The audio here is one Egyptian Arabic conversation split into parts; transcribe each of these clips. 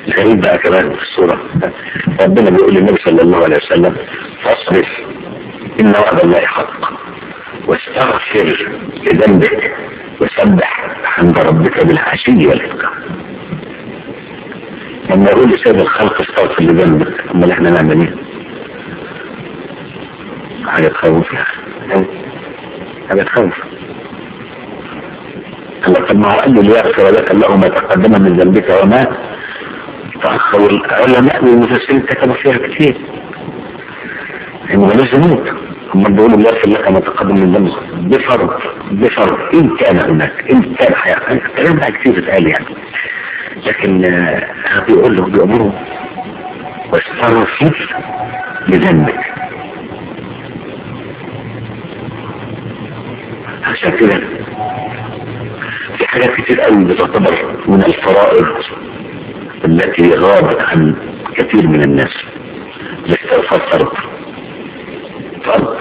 الغريب بقى كمان في الصورة ربنا بيقول للنبي صلى الله عليه وسلم فاصبر إن وعد الله حق واستغفر لذنبك وسبح حمد ربك بالعشي والإبكار لما يقول لسيد الخلق استغفر لذنبك أما احنا نعمل ايه؟ حاجة تخوف يعني حاجة تخوف قال طب ما هو قال له ليغفر لك الله ما تقدم من ذنبك وما تأخر والعلماء والمفسرين كتبوا فيها كتير يعني مالوش ذنوب هم بيقولوا ليغفر لك ما تقدم من ذنبك بفرض بفرض إن كان هناك إن كان حياة الكلام ده كتير اتقال يعني لكن آه بيقول له بيأمره واستغفر لذنبك عشان كده في حاجات كتير قوي بتعتبر من الفرائض التي غابت عن كثير من الناس الاستغفار فرض فرض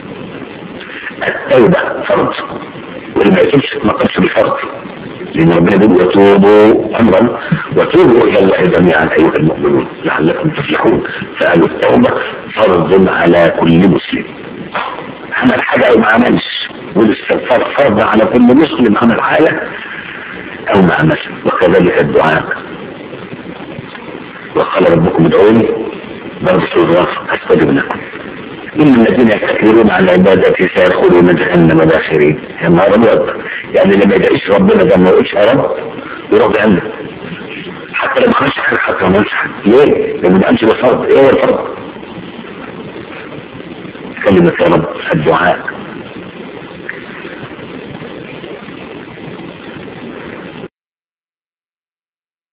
التوبة فرض واللي ما يتوبش ما قلش بفرض لأن ربنا بيقول وتوبوا أمرا وتوبوا إلى الله جميعا أيها المؤمنون لعلكم تفلحون فقالوا التوبة فرض على كل مسلم عمل حاجة أو ما عملش والاستغفار فرض على كل مسلم عمل حاجة أو ما عملش وكذلك الدعاء وقال ربكم ادعوني برضه سورة أستجب لكم إن الذين يستكبرون عن عبادتي سيدخلون جهنم داخرين يا نهار أبيض يعني لما يدعيش ربنا ده ما يقولش يا رب يروح جهنم حتى لما خش حاجة حتى ما يقولش ليه؟ لما ما قالش ده فرض إيه هو الفرض كلمة يا رب الدعاء